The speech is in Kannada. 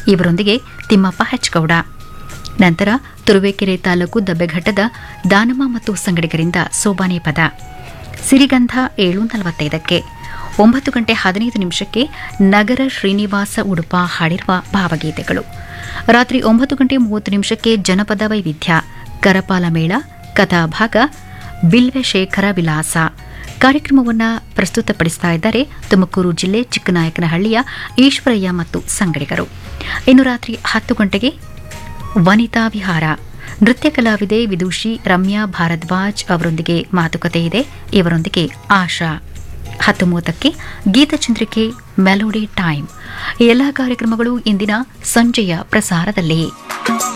ಇವರೊಂದಿಗೆ ತಿಮ್ಮಪ್ಪ ಹೆಚ್ಗೌಡ ನಂತರ ತುರುವೇಕೆರೆ ತಾಲೂಕು ದಬ್ಬೆಘಟ್ಟದ ದಾನಮ್ಮ ಮತ್ತು ಸಂಗಡಿಗರಿಂದ ಸೋಬಾನೆ ಪದ ಸಿರಿಗಂಧ ಏಳು ನಲವತ್ತೈದಕ್ಕೆ ಒಂಬತ್ತು ಗಂಟೆ ಹದಿನೈದು ನಿಮಿಷಕ್ಕೆ ನಗರ ಶ್ರೀನಿವಾಸ ಉಡುಪ ಹಾಡಿರುವ ಭಾವಗೀತೆಗಳು ರಾತ್ರಿ ಒಂಬತ್ತು ಗಂಟೆ ಮೂವತ್ತು ನಿಮಿಷಕ್ಕೆ ಜನಪದ ವೈವಿಧ್ಯ ಕರಪಾಲ ಮೇಳ ಕಥಾಭಾಗ ಬಿಲ್ವೆ ಶೇಖರ ವಿಲಾಸ ಕಾರ್ಯಕ್ರಮವನ್ನು ಪ್ರಸ್ತುತಪಡಿಸ್ತಾ ಇದ್ದಾರೆ ತುಮಕೂರು ಜಿಲ್ಲೆ ಚಿಕ್ಕನಾಯಕನಹಳ್ಳಿಯ ಈಶ್ವರಯ್ಯ ಮತ್ತು ಸಂಗಡಿಗರು ಇನ್ನು ರಾತ್ರಿ ಹತ್ತು ಗಂಟೆಗೆ ವನಿತಾ ವಿಹಾರ ನೃತ್ಯ ಕಲಾವಿದೆ ವಿದುಷಿ ರಮ್ಯಾ ಭಾರದ್ವಾಜ್ ಅವರೊಂದಿಗೆ ಮಾತುಕತೆ ಇದೆ ಇವರೊಂದಿಗೆ ಆಶಾ ಹತ್ತು ಮೂವತ್ತಕ್ಕೆ ಗೀತಚಂದ್ರಿಕೆ ಮೆಲೋಡಿ ಟೈಮ್ ಈ ಎಲ್ಲ ಕಾರ್ಯಕ್ರಮಗಳು ಇಂದಿನ ಸಂಜೆಯ ಪ್ರಸಾರದಲ್ಲಿ